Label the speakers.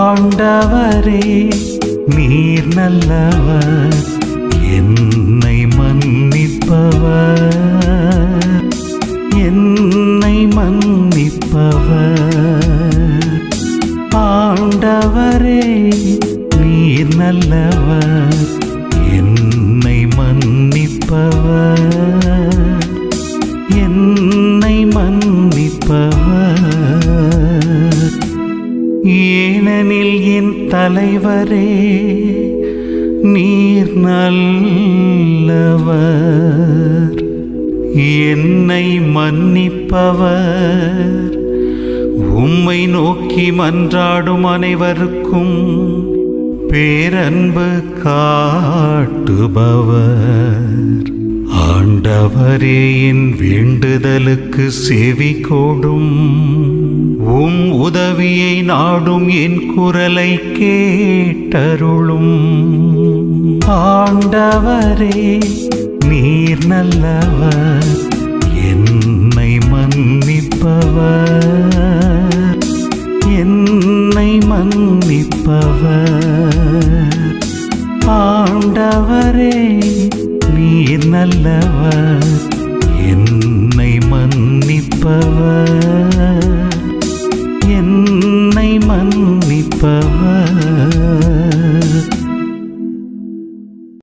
Speaker 1: ஆண்டவரே நீர் நல்லவர் என்னை மன்னிப்பவர் என்னை மன்னிப்பவர் ஆண்டவரே நீர் நல்லவர் என்னை மன்னிப்பவர் என்னை மன்னிப்பவர் ஏனெனில் என் தலைவரே நீர் நல்லவர் என்னை மன்னிப்பவர் உம்மை நோக்கி மன்றாடும் அனைவருக்கும் பேரன்பு காட்டுபவர் ஆண்டவரே என் வேண்டுதலுக்கு செவி கோடும் உம் உதவியை நாடும் என் குரலை கேட்டருளும் ஆண்டவரே நீர் நல்லவர் என்னை மன்னிப்பவர் என்னை மன்னிப்பவர் ஆண்டவரே நீர் நல்லவர் என்னை மன்னிப்பவர்